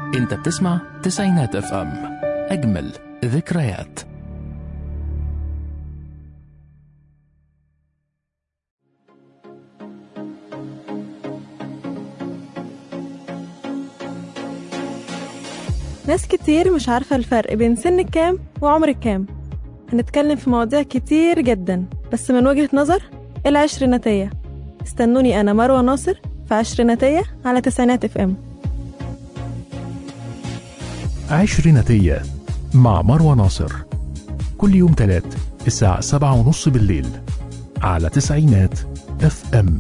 انت بتسمع تسعينات اف ام اجمل ذكريات ناس كتير مش عارفة الفرق بين سن كام وعمر كام هنتكلم في مواضيع كتير جدا بس من وجهة نظر العشريناتية استنوني أنا مروة ناصر في عشريناتية على تسعينات اف ام عشريناتية مع مروة ناصر كل يوم تلات الساعة سبعة ونص بالليل على تسعينات اف ام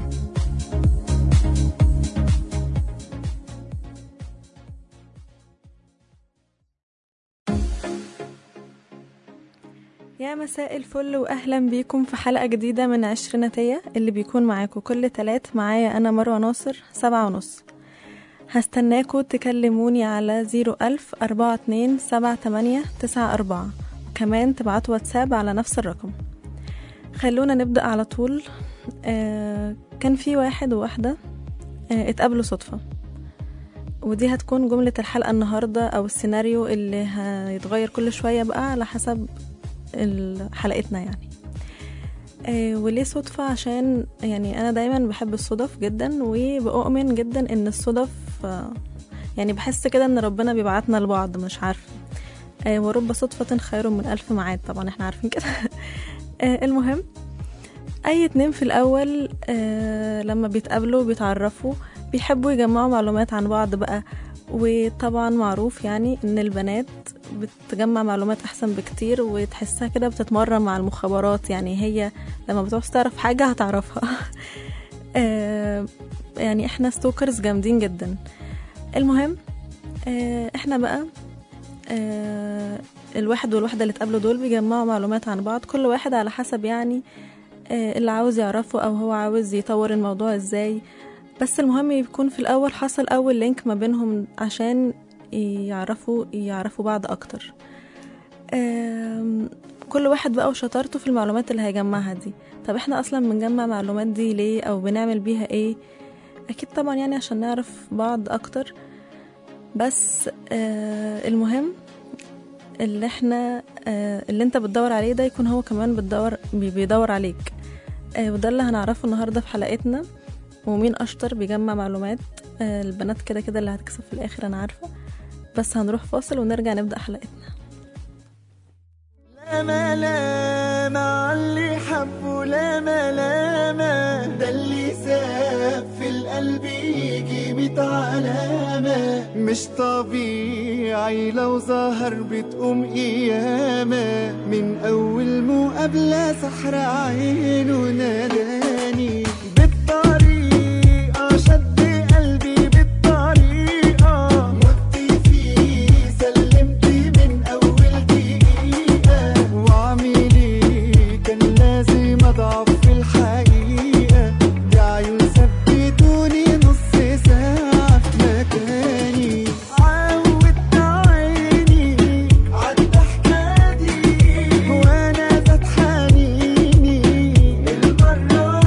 يا مساء الفل واهلا بيكم في حلقه جديده من عشريناتيه اللي بيكون معاكم كل تلات معايا انا مروه ناصر سبعة ونص هستناكوا تكلموني على زيرو ألف أربعة اتنين سبعة تمانية تسعة أربعة وكمان تبعتوا واتساب على نفس الرقم خلونا نبدأ على طول آه كان في واحد وواحدة آه اتقابلوا صدفة ودي هتكون جملة الحلقة النهاردة أو السيناريو اللي هيتغير كل شوية بقى على حسب ال- حلقتنا يعني آه وليه صدفة عشان يعني أنا دايما بحب الصدف جدا وبؤمن جدا إن الصدف آه يعني بحس كده إن ربنا بيبعتنا لبعض مش عارفة آه ورب صدفة خير من ألف معاد طبعا احنا عارفين كده آه المهم أي اتنين في الأول آه لما بيتقابلوا بيتعرفوا بيحبوا يجمعوا معلومات عن بعض بقى وطبعا معروف يعني ان البنات بتجمع معلومات احسن بكتير وتحسها كده بتتمرن مع المخابرات يعني هي لما بتعوز تعرف حاجة هتعرفها آه، يعني احنا ستوكرز جامدين جدا المهم آه، احنا بقى آه، الواحد والواحدة اللي اتقابلوا دول بيجمعوا معلومات عن بعض كل واحد على حسب يعني آه، اللي عاوز يعرفه او هو عاوز يطور الموضوع ازاي بس المهم يكون في الاول حصل اول لينك ما بينهم عشان يعرفوا يعرفوا بعض اكتر آم، كل واحد بقى وشطارته في المعلومات اللي هيجمعها دي طب احنا اصلا بنجمع معلومات دي ليه او بنعمل بيها ايه اكيد طبعا يعني عشان نعرف بعض اكتر بس آه المهم اللي احنا آه اللي انت بتدور عليه ده يكون هو كمان بتدور بي- بيدور عليك آه وده اللي هنعرفه النهارده في حلقتنا ومين اشطر بيجمع معلومات آه البنات كده كده اللي هتكسب في الاخر انا عارفه بس هنروح فاصل ونرجع نبدا حلقتنا لا ملامة عاللي حبه لا ملامة ده اللي ساب في القلب يجي ميت علامة مش طبيعي لو ظهر بتقوم قيامة من أول مقابلة سحر عينه ناداني بالطريقة شد قلبي بالطريقة مت فيه سلمت من أول دقيقة وعميلي كان لازم أضعف في الحقيقة دي عيون ثبتوني نص ساعة في مكاني عودت عيني عالضحكة دي وأنا زاد حنيني المرة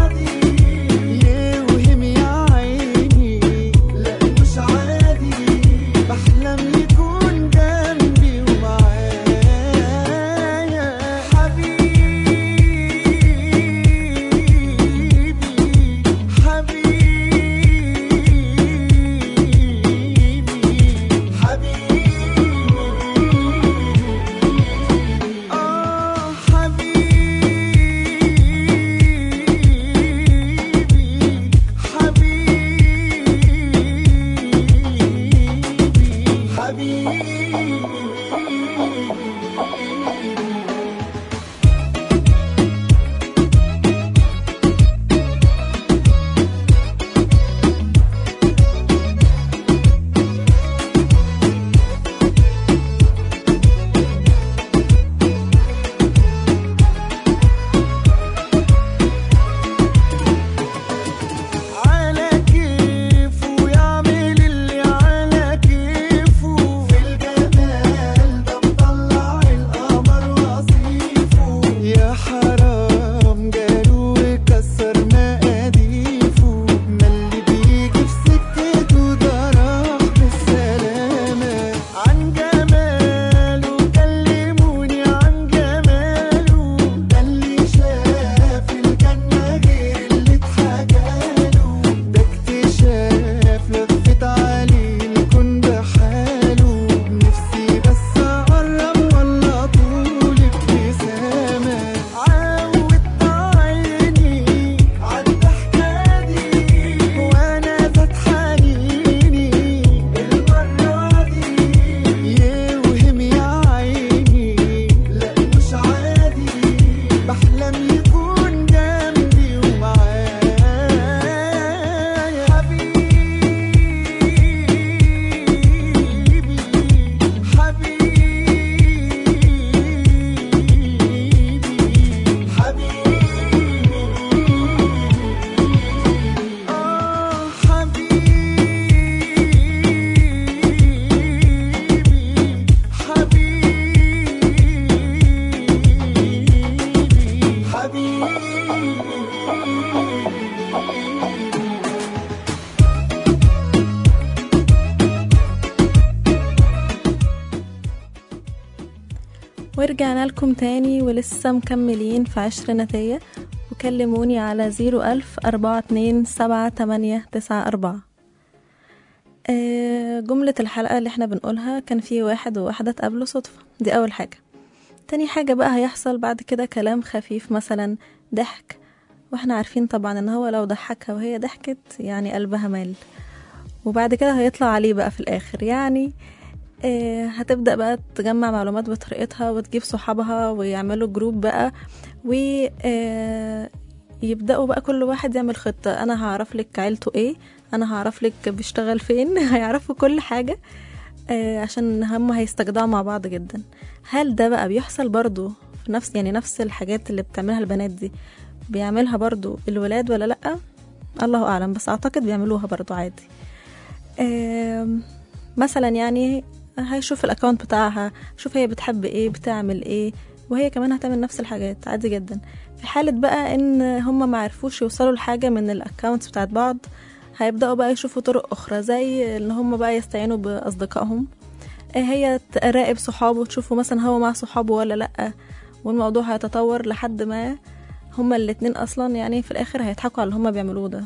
ورجعنا لكم تاني ولسه مكملين في عشريناتية وكلموني على زيرو ألف أربعة اتنين سبعة تمانية تسعة أربعة آه، جملة الحلقة اللي احنا بنقولها كان في واحد وواحدة اتقابلوا صدفة دي أول حاجة تاني حاجة بقى هيحصل بعد كده كلام خفيف مثلا ضحك واحنا عارفين طبعا ان هو لو ضحكها وهي ضحكت يعني قلبها مال وبعد كده هيطلع عليه بقى في الآخر يعني آه، هتبدأ بقى تجمع معلومات بطريقتها وتجيب صحابها ويعملوا جروب بقى و آه، يبدأوا بقى كل واحد يعمل خطة أنا هعرف لك عيلته إيه أنا هعرف لك بيشتغل فين هيعرفوا كل حاجة آه، عشان هم هيستجدعوا مع بعض جدا هل ده بقى بيحصل برضو في نفس يعني نفس الحاجات اللي بتعملها البنات دي بيعملها برضو الولاد ولا لأ الله أعلم بس أعتقد بيعملوها برضو عادي آم، مثلا يعني هيشوف الاكونت بتاعها شوف هي بتحب ايه بتعمل ايه وهي كمان هتعمل نفس الحاجات عادي جدا في حالة بقى ان هم ما عرفوش يوصلوا لحاجة من الاكونتس بتاعت بعض هيبدأوا بقى يشوفوا طرق اخرى زي ان هم بقى يستعينوا باصدقائهم آه، هي تراقب صحابه تشوفوا مثلا هو مع صحابه ولا لأ والموضوع هيتطور لحد ما هما الاتنين اصلا يعني في الاخر هيضحكوا على اللي هما بيعملوه ده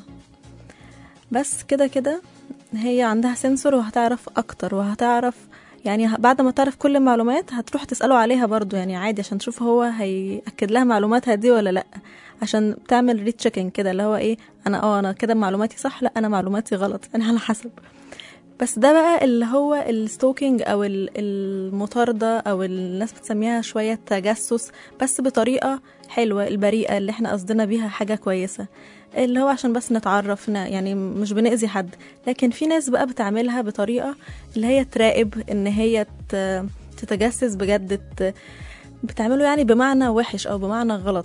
بس كده كده هي عندها سنسور وهتعرف اكتر وهتعرف يعني ه- بعد ما تعرف كل المعلومات هتروح تسأله عليها برضو يعني عادي عشان تشوف هو هيأكد لها معلوماتها دي ولا لأ عشان تعمل ريتشيكنج كده اللي هو ايه انا اه انا كده معلوماتي صح لا انا معلوماتي غلط يعني على حسب بس ده بقى اللي هو الستوكينج او ال- المطاردة او الناس بتسميها شوية تجسس بس بطريقة حلوة البريئة اللي احنا قصدنا بيها حاجة كويسة اللي هو عشان بس نتعرف ن- يعني مش بنأذي حد لكن في ناس بقى بتعملها بطريقة اللي هي تراقب ان هي ت- تتجسس بجد ت- بتعمله يعني بمعنى وحش او بمعنى غلط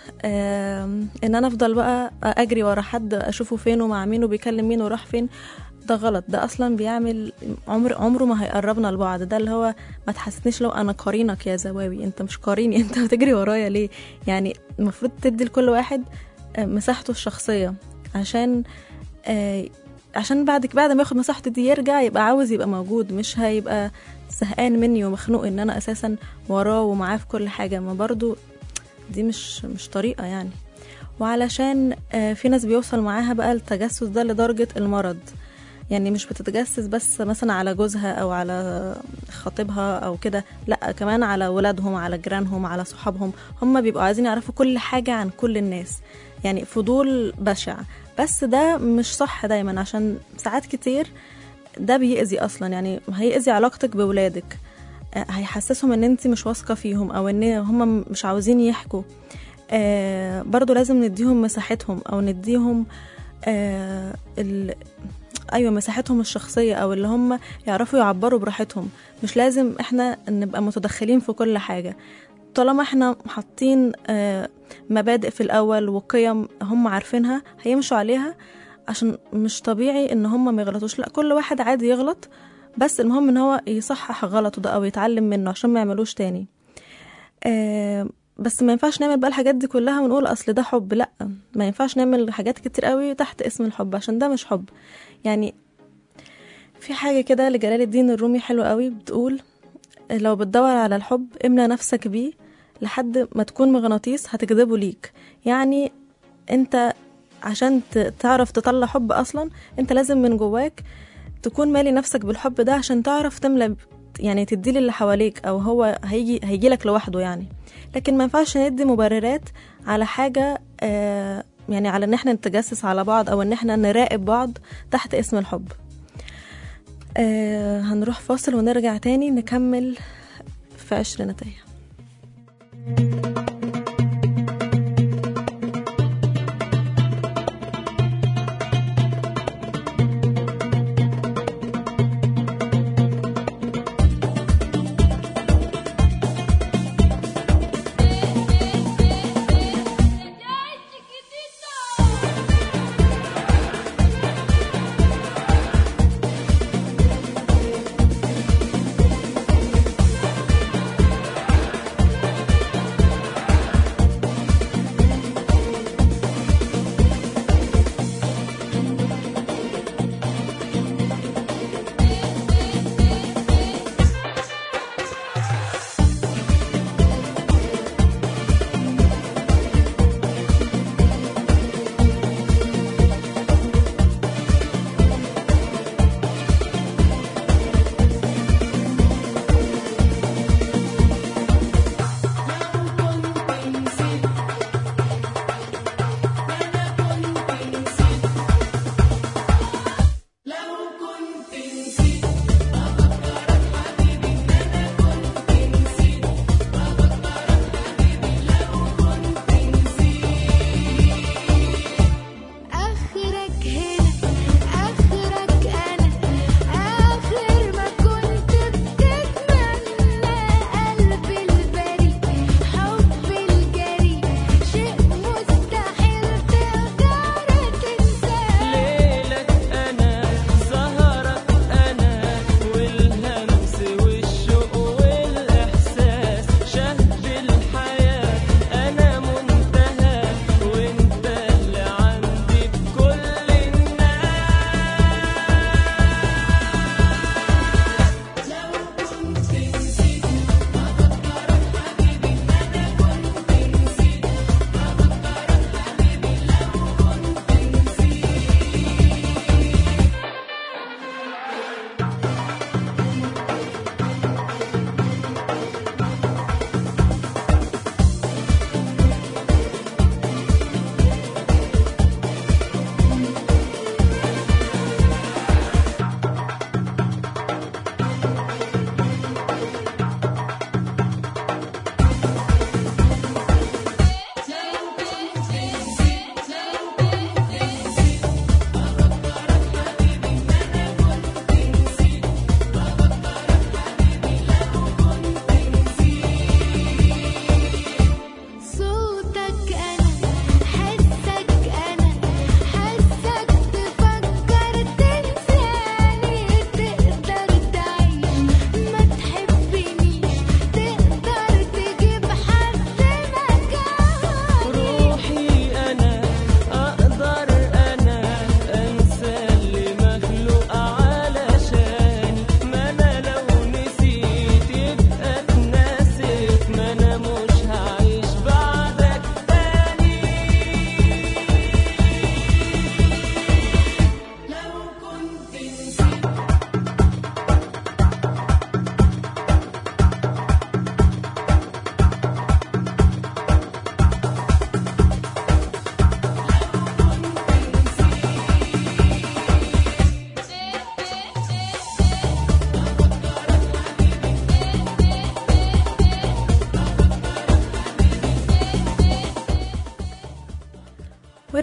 آم، ان انا افضل بقى اجري ورا حد اشوفه فين ومع مين وبيكلم مين وراح فين ده غلط ده اصلا بيعمل عمر عمره ما هيقربنا لبعض ده اللي هو ما تحسسنيش لو انا قارينك يا زواوي انت مش قاريني انت بتجري ورايا ليه يعني المفروض تدي لكل واحد آه، مساحته الشخصيه عشان آه، عشان بعد بعد ما ياخد مساحته دي يرجع يبقى عاوز يبقى موجود مش هيبقى زهقان مني ومخنوق ان انا اساسا وراه ومعاه في كل حاجه ما برضو دي مش مش طريقه يعني وعلشان آه، في ناس بيوصل معاها بقى التجسس ده لدرجه المرض يعني مش بتتجسس بس مثلا على جوزها او على خطيبها او كده لا كمان على ولادهم على جيرانهم على صحابهم هم بيبقوا عايزين يعرفوا كل حاجه عن كل الناس يعني فضول بشع بس ده مش صح دايما عشان ساعات كتير ده بيأذي اصلا يعني هيأذي علاقتك بولادك آه، هيحسسهم ان انت مش واثقه فيهم او ان هم مش عاوزين يحكوا آه برضو لازم نديهم مساحتهم او نديهم آه ال... ايوه مساحتهم الشخصيه او اللي هم يعرفوا يعبروا براحتهم مش لازم احنا نبقى متدخلين في كل حاجه طالما احنا حاطين آه، مبادئ في الاول وقيم هم عارفينها هيمشوا عليها عشان مش طبيعي ان هم ما يغلطوش لا كل واحد عادي يغلط بس المهم ان هو يصحح غلطه ده او يتعلم منه عشان ما يعملوش تاني آه، بس ما ينفعش نعمل بقى الحاجات دي كلها ونقول اصل ده حب لا ما ينفعش نعمل حاجات كتير قوي تحت اسم الحب عشان ده مش حب يعني في حاجة كده لجلال الدين الرومي حلوة قوي بتقول لو بتدور على الحب املى نفسك بيه لحد ما تكون مغناطيس هتجذبه ليك يعني انت عشان ت- تعرف تطلع حب اصلا انت لازم من جواك تكون مالي نفسك بالحب ده عشان تعرف تملى ب- يعني تديه للي حواليك او هو هيجي هيجي لك لوحده يعني لكن ما ينفعش ندي مبررات على حاجة آه يعني على ان احنا نتجسس على بعض او ان احنا نراقب بعض تحت اسم الحب آه هنروح فاصل ونرجع تاني نكمل في عشريناتية Chiquitito.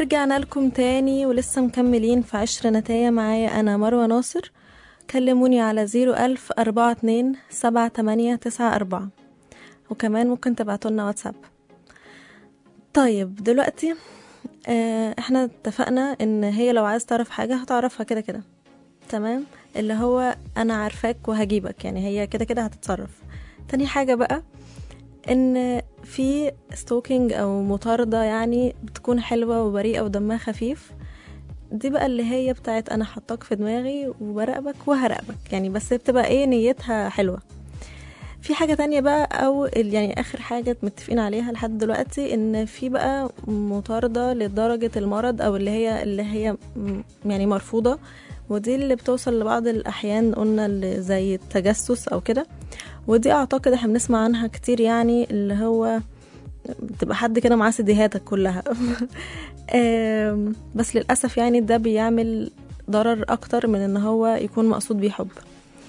ورجعنا لكم تاني ولسه مكملين في عشر نتايا معايا أنا مروة ناصر كلموني على زيرو ألف أربعة اتنين سبعة تمانية تسعة أربعة وكمان ممكن تبعتولنا واتساب طيب دلوقتي آه، احنا اتفقنا ان هي لو عايز تعرف حاجة هتعرفها كده كده تمام اللي هو انا عارفاك وهجيبك يعني هي كده كده هتتصرف تاني حاجة بقى ان في ستوكينج او مطاردة يعني بتكون حلوة وبريئة ودمها خفيف دي بقى اللي هي بتاعت انا حطاك في دماغي وبراقبك وهراقبك يعني بس بتبقى ايه نيتها حلوة في حاجة تانية بقى او ال- يعني اخر حاجة متفقين عليها لحد دلوقتي ان في بقى مطاردة لدرجة المرض او اللي هي اللي هي م- يعني مرفوضة ودي اللي بتوصل لبعض الاحيان قلنا اللي زي التجسس او كده ودي اعتقد احنا بنسمع عنها كتير يعني اللي هو بتبقى حد كده معاه سيديهاتك كلها آم، بس للاسف يعني ده بيعمل ضرر اكتر من ان هو يكون مقصود بيه حب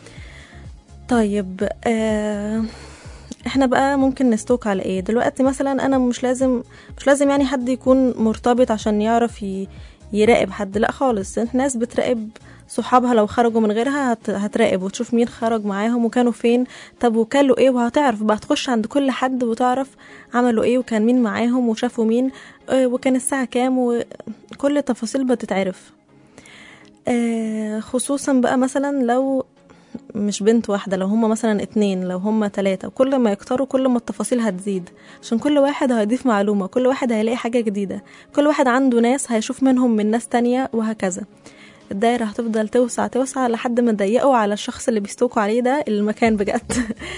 طيب آه احنا بقى ممكن نستوك على ايه دلوقتي مثلا انا مش لازم مش لازم يعني حد يكون مرتبط عشان يعرف ي- يراقب حد لا خالص الناس بتراقب صحابها لو خرجوا من غيرها هت... هتراقب وتشوف مين خرج معاهم وكانوا فين طب وكلوا ايه وهتعرف بقى تخش عند كل حد وتعرف عملوا ايه وكان مين معاهم وشافوا مين آه، وكان الساعة كام وكل التفاصيل بتتعرف آه، خصوصا بقى مثلا لو مش بنت واحدة لو هما مثلا اتنين لو هما تلاتة كل ما يكتروا كل ما التفاصيل هتزيد عشان كل واحد هيضيف معلومة كل واحد هيلاقي حاجة جديدة كل واحد عنده ناس هيشوف منهم من ناس تانية وهكذا الدايرة هتفضل توسع توسع لحد ما تضيقوا على الشخص اللي بيستوكوا عليه ده المكان بجد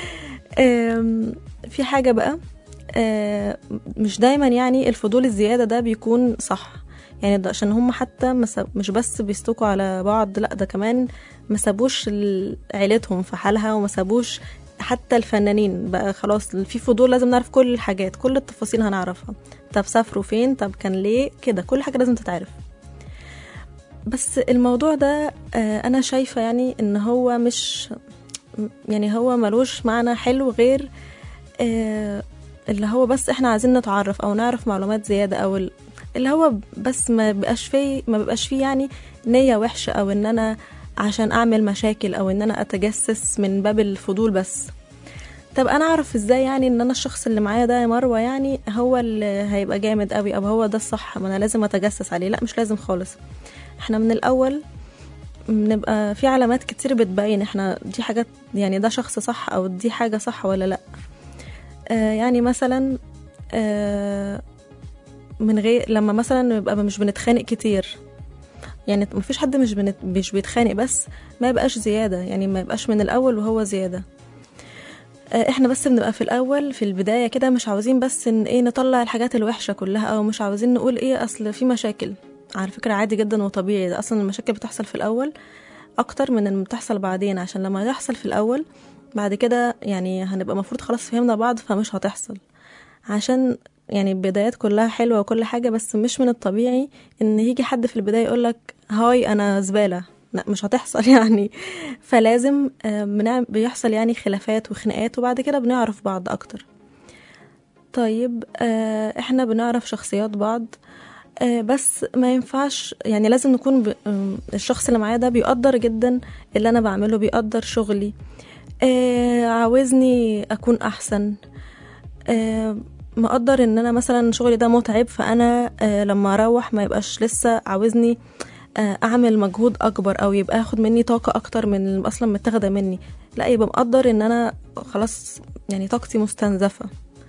آم، في حاجة بقى آه، مش دايما يعني الفضول الزيادة ده بيكون صح يعني ده عشان هم حتى ما ساب- مش بس بيستوكوا على بعض لا ده كمان ما سابوش ال- عيلتهم في حالها وما سابوش حتى الفنانين بقى خلاص في فضول لازم نعرف كل الحاجات كل التفاصيل هنعرفها طب سافروا فين طب كان ليه كده كل حاجة لازم تتعرف بس الموضوع ده آه، انا شايفة يعني ان هو مش يعني هو ملوش معنى حلو غير آه، اللي هو بس احنا عايزين نتعرف او نعرف معلومات زيادة او ال- اللي هو بس ما بقاش فيه ما بقاش فيه يعني نية وحشة او ان انا عشان اعمل مشاكل او ان انا اتجسس من باب الفضول بس طب انا اعرف ازاي يعني ان انا الشخص اللي معايا ده يا مروه يعني هو اللي هيبقى جامد قوي او هو ده الصح ما انا لازم اتجسس عليه لا مش لازم خالص احنا من الاول بنبقى في علامات كتير بتبين احنا دي حاجات يعني ده شخص صح او دي حاجه صح ولا لا آه يعني مثلا آه من غير لما مثلا نبقى مش بنتخانق كتير يعني مفيش حد مش بنت... مش بيتخانق بس ما يبقاش زياده يعني ما يبقاش من الاول وهو زياده آه، احنا بس بنبقى في الاول في البدايه كده مش عاوزين بس ان ايه نطلع الحاجات الوحشه كلها او مش عاوزين نقول ايه اصل في مشاكل على فكره عادي جدا وطبيعي ده اصلا المشاكل بتحصل في الاول اكتر من اللي بتحصل بعدين عشان لما يحصل في الاول بعد كده يعني هنبقى المفروض خلاص فهمنا بعض فمش هتحصل عشان يعني البدايات كلها حلوة وكل حاجة بس مش من الطبيعي ان يجي حد في البداية يقولك هاي انا زبالة لا مش هتحصل يعني فلازم آه، بنعم- بيحصل يعني خلافات وخناقات وبعد كده بنعرف بعض اكتر طيب آه، احنا بنعرف شخصيات بعض آه، بس ما ينفعش يعني لازم نكون ب... آم، الشخص اللي معايا ده بيقدر جدا اللي انا بعمله بيقدر شغلي آه، عاوزني اكون احسن آه، مقدر ان انا مثلا شغلي ده متعب فانا آه، لما اروح ما يبقاش لسه عاوزني آه، اعمل مجهود اكبر او يبقى ياخد مني طاقه اكتر من اللي اصلا متاخده مني لا يبقى مقدر ان انا خلاص يعني طاقتي مستنزفه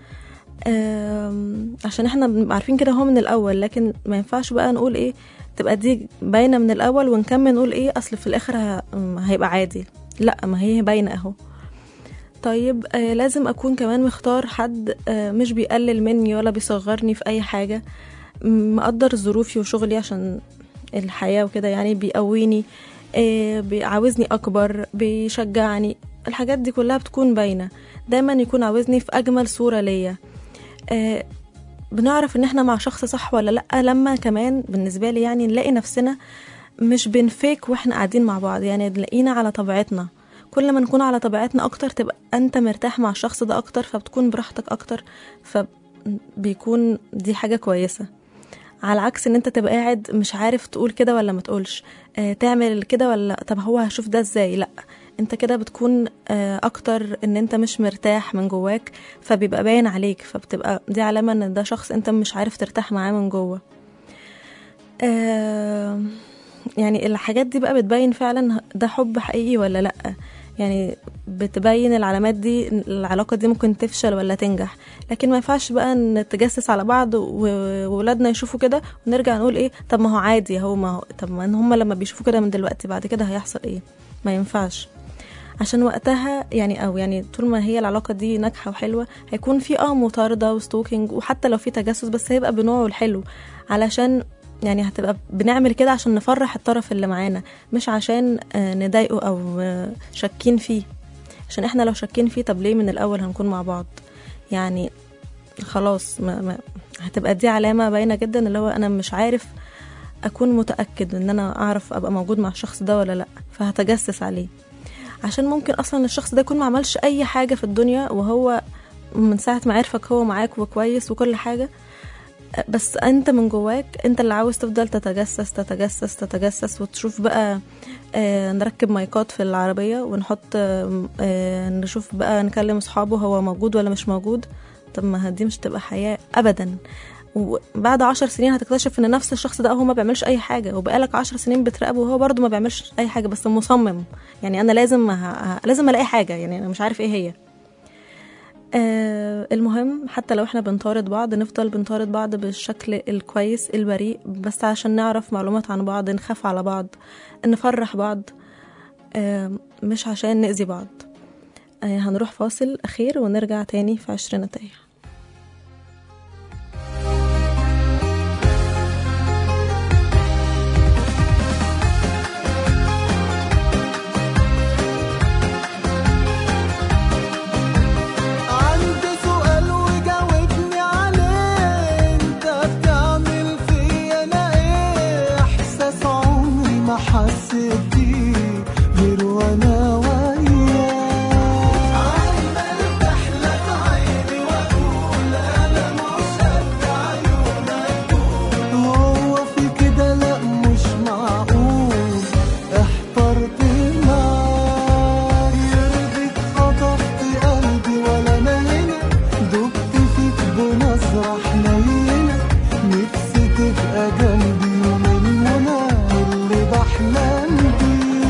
آم، عشان احنا بنبقى عارفين كده هو من الاول لكن ما ينفعش بقى نقول ايه تبقى دي باينه من الاول ونكمل نقول ايه اصل في الاخر ه- م- هيبقى عادي لا ما هي باينه اهو طيب آه لازم اكون كمان مختار حد آه مش بيقلل مني ولا بيصغرني في اي حاجه م- مقدر ظروفي وشغلي عشان الحياه وكده يعني بيقويني آه بيعاوزني اكبر بيشجعني الحاجات دي كلها بتكون باينه دايما يكون عاوزني في اجمل صوره ليا آه، بنعرف ان احنا مع شخص صح ولا لا لما كمان بالنسبه لي يعني نلاقي نفسنا مش بنفيك واحنا قاعدين مع بعض يعني نلاقينا على طبيعتنا كل ما نكون على طبيعتنا اكتر تبقى انت مرتاح مع الشخص ده اكتر فبتكون براحتك اكتر فبيكون دي حاجه كويسه على عكس ان انت تبقى قاعد مش عارف تقول كده ولا ما تقولش آه تعمل كده ولا لأ. طب هو هشوف ده ازاي لا انت كده بتكون آه اكتر ان انت مش مرتاح من جواك فبيبقى باين عليك فبتبقى دي علامة ان ده شخص انت مش عارف ترتاح معاه من جوه آه يعني الحاجات دي بقى بتبين فعلا ده حب حقيقي ولا لا يعني بتبين العلامات دي العلاقة دي ممكن تفشل ولا تنجح لكن ما ينفعش بقى نتجسس على بعض و- وولادنا يشوفوا كده ونرجع نقول ايه طب ما هو عادي هو ما هو طب ما هم لما بيشوفوا كده من دلوقتي بعد كده هيحصل ايه ما ينفعش عشان وقتها يعني او يعني طول ما هي العلاقه دي ناجحه وحلوه هيكون في اه مطارده وستوكينج وحتى لو في تجسس بس هيبقى بنوعه الحلو علشان يعني هتبقى بنعمل كده عشان نفرح الطرف اللي معانا مش عشان آه، نضايقه او آه، شاكين فيه عشان احنا لو شاكين فيه طب ليه من الاول هنكون مع بعض يعني خلاص ما ما هتبقى دي علامه باينه جدا اللي هو انا مش عارف اكون متاكد ان انا اعرف ابقى موجود مع الشخص ده ولا لا فهتجسس عليه عشان ممكن اصلا الشخص ده يكون ما عملش اي حاجه في الدنيا وهو من ساعه ما عرفك هو معاك وكويس وكل حاجه بس انت من جواك انت اللي عاوز تفضل تتجسس تتجسس تتجسس وتشوف بقى آه نركب مايكات في العربية ونحط آه آه نشوف بقى نكلم اصحابه هو موجود ولا مش موجود طب ما دي مش تبقى حياة ابدا وبعد عشر سنين هتكتشف ان نفس الشخص ده هو ما بيعملش اي حاجة وبقالك عشر سنين بتراقبه وهو برضه ما بيعملش اي حاجة بس مصمم يعني انا لازم ه... لازم الاقي حاجة يعني انا مش عارف ايه هي آه المهم حتى لو احنا بنطارد بعض نفضل بنطارد بعض بالشكل الكويس البريء بس عشان نعرف معلومات عن بعض نخاف على بعض نفرح بعض آه مش عشان نأذي بعض آه هنروح فاصل أخير ونرجع تاني في عشريناتية عندي سؤال وجاوبني عليه انت بتعمل فيا انا ايه احساس عمري ما حسيت بيه غير وانا وياك عمال تحلف عيني واقول انا مش قد عيونك هو في كده لا مش معقول احترت معاك يرضيك خطفت قلبي ولا انا هنا دبت فيك بنظرة حنينة نفسي تبقى جنبي ومن هنا اللي بحلم بيه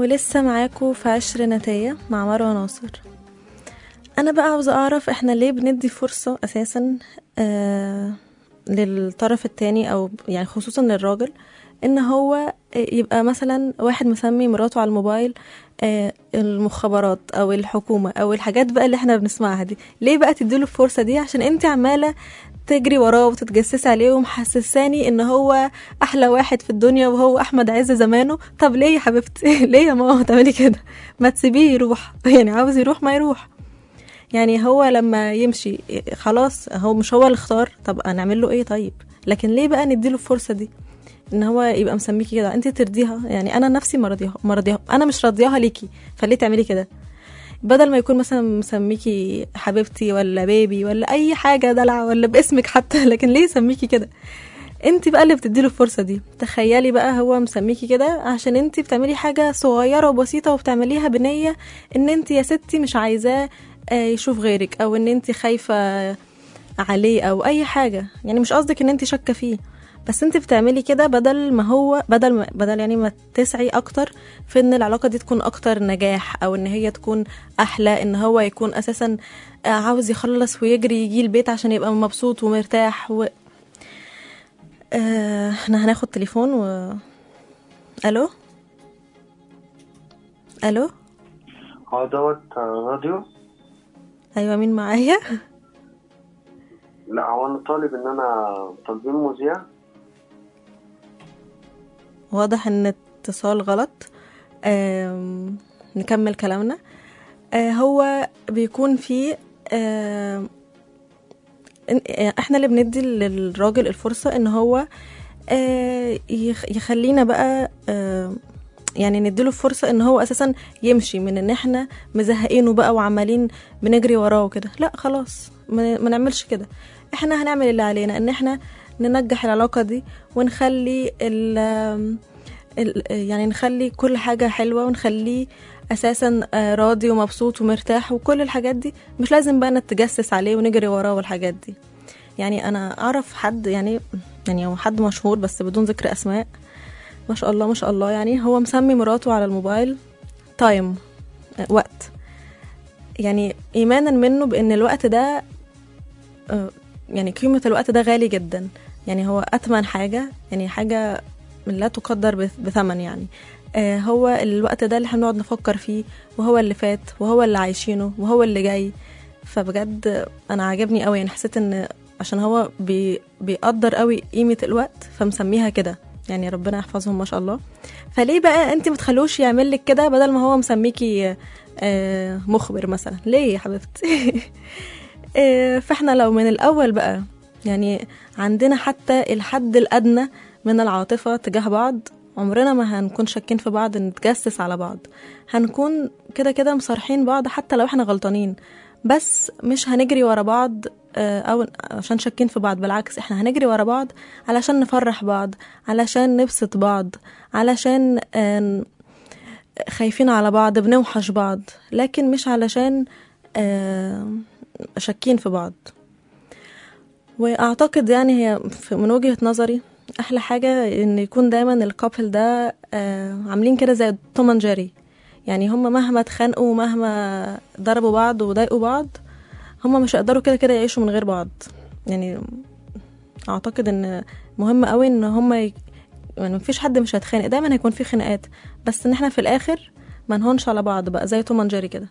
ولسه معاكم في عشريناتية مع مروة ناصر أنا بقى عاوزة أعرف إحنا ليه بندي فرصة أساسا آه للطرف التاني أو يعني خصوصا للراجل إن هو يبقى مثلا واحد مسمي مراته على الموبايل آه المخابرات أو الحكومة أو الحاجات بقى اللي إحنا بنسمعها دي ليه بقى تديله الفرصة دي عشان أنت عمالة تجري وراه وتتجسسي عليه ومحسساني ان هو احلى واحد في الدنيا وهو احمد عز زمانه طب ليه يا حبيبتي ليه يا ماما تعملي كده ما تسيبيه يروح يعني عاوز يروح ما يروح يعني هو لما يمشي خلاص هو مش هو اللي اختار طب هنعمل له ايه طيب لكن ليه بقى نديله الفرصه دي ان هو يبقى مسميكي كده انت ترضيها يعني انا نفسي مرضيها مرضيها انا مش راضياها ليكي فليه تعملي كده بدل ما يكون مثلا مسميكي حبيبتي ولا بيبي ولا اي حاجه دلع ولا باسمك حتى لكن ليه يسميكي كده انت بقى اللي بتديله الفرصه دي تخيلي بقى هو مسميكي كده عشان انت بتعملي حاجه صغيره وبسيطه وبتعمليها بنيه ان انت يا ستي مش عايزاه آه، يشوف غيرك او ان انت خايفه عليه او اي حاجه يعني مش قصدك ان انت شاكه فيه بس انت بتعملي كده بدل ما هو بدل ما بدل يعني ما تسعي اكتر في ان العلاقه دي تكون اكتر نجاح او ان هي تكون احلى ان هو يكون اساسا آه، عاوز يخلص ويجري يجي البيت عشان يبقى مبسوط ومرتاح و... آه، احنا هناخد تليفون و الو الو هو دوت راديو ايوه مين معايا لا هو انا طالب ان انا طالبين مذيع واضح ان اتصال غلط آم، نكمل كلامنا آه، هو بيكون فيه آم، إن- احنا اللي بندي للراجل الفرصة ان هو آه، يخ- يخلينا بقى آم، يعني نديله فرصة ان هو اساسا يمشي من ان احنا مزهقينه بقى وعمالين بنجري وراه وكده لا خلاص ما ما نعملش كده احنا هنعمل اللي علينا ان احنا ننجح العلاقة دي ونخلي ال ال- يعني نخلي كل حاجة حلوة ونخليه أساسا آه، راضي ومبسوط ومرتاح وكل الحاجات دي مش لازم بقى نتجسس عليه ونجري وراه والحاجات دي يعني أنا أعرف حد يعني يعني هو حد مشهور بس بدون ذكر أسماء ما شاء الله ما شاء الله يعني هو مسمي مراته على الموبايل تايم آه، وقت يعني إيمانا منه بأن الوقت ده آه، يعني قيمة الوقت ده غالي جدا يعني هو أتمن حاجة يعني حاجة لا تقدر بث- بثمن يعني آه هو الوقت ده اللي هنقعد نفكر فيه وهو اللي فات وهو اللي عايشينه وهو اللي جاي فبجد انا عجبني قوي يعني حسيت ان عشان هو بي بيقدر قوي قيمة الوقت فمسميها كده يعني ربنا يحفظهم ما شاء الله فليه بقى انت متخلوش يعمل لك كده بدل ما هو مسميكي آه مخبر مثلا ليه يا حبيبتي آه، فاحنا لو من الاول بقى يعني عندنا حتى الحد الادنى من العاطفه تجاه بعض عمرنا ما هنكون شاكين في بعض نتجسس على بعض هنكون كده كده مصارحين بعض حتى لو احنا غلطانين بس مش هنجري ورا بعض آه، او عشان شاكين في بعض بالعكس احنا هنجري ورا بعض علشان نفرح بعض علشان نبسط بعض علشان آه، خايفين على بعض بنوحش بعض لكن مش علشان آه، شاكين في بعض واعتقد يعني هي في- من وجهة نظري احلى حاجة ان يكون دايما الكابل ده آه، عاملين كده زي توم اند جيري يعني هم مهما اتخانقوا ومهما ضربوا بعض وضايقوا بعض هم مش هيقدروا كده كده يعيشوا من غير بعض يعني اعتقد ان مهم قوي ان هم ي... يعني مفيش حد مش هيتخانق دايما هيكون في خناقات بس ان احنا في الاخر ما نهونش على بعض بقى زي توم اند جيري كده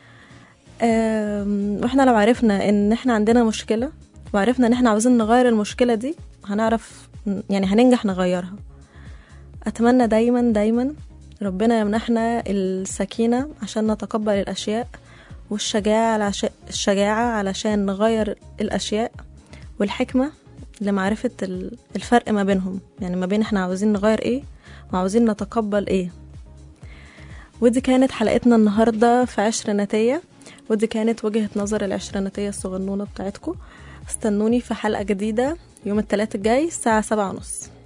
آم، واحنا لو عرفنا ان احنا عندنا مشكلة وعرفنا ان احنا عاوزين نغير المشكلة دي هنعرف يعني هننجح نغيرها اتمنى دايما دايما ربنا يمنحنا السكينة عشان نتقبل الاشياء والشجاعة علشان الشجاعة علشان نغير الاشياء والحكمة لمعرفة ال- الفرق ما بينهم يعني ما بين احنا عاوزين نغير ايه وعاوزين نتقبل ايه ودي كانت حلقتنا النهاردة في عشريناتية ودي كانت وجهة نظر العشريناتية الصغنونة بتاعتكم استنوني في حلقة جديدة يوم الثلاث الجاي الساعة سبعة ونص